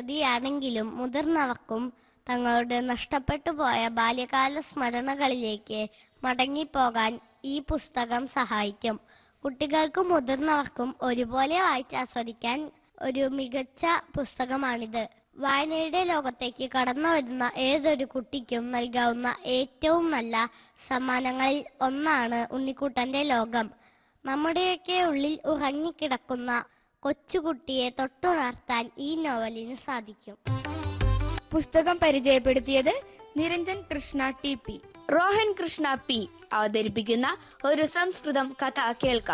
കൃതിയാണെങ്കിലും മുതിർന്നവർക്കും തങ്ങളുടെ നഷ്ടപ്പെട്ടു പോയ ബാല്യകാല സ്മരണകളിലേക്ക് മടങ്ങിപ്പോകാൻ ഈ പുസ്തകം സഹായിക്കും കുട്ടികൾക്കും മുതിർന്നവർക്കും ഒരുപോലെ വായിച്ചാസ്വദിക്കാൻ ഒരു മികച്ച പുസ്തകമാണിത് വായനയുടെ ലോകത്തേക്ക് കടന്നു വരുന്ന ഏതൊരു കുട്ടിക്കും നൽകാവുന്ന ഏറ്റവും നല്ല സമ്മാനങ്ങളിൽ ഒന്നാണ് ഉണ്ണിക്കുട്ടന്റെ ലോകം നമ്മുടെയൊക്കെ ഉള്ളിൽ ഉറങ്ങിക്കിടക്കുന്ന കൊച്ചുകുട്ടിയെ തൊട്ടുണർത്താൻ ഈ നോവലിന് സാധിക്കും പുസ്തകം പരിചയപ്പെടുത്തിയത് Niranjan Krishna T P Rohan Krishna P അവതരിപ്പിക്കുന്ന ഒരു സംസ്കൃതം കഥ കേൾക്കാം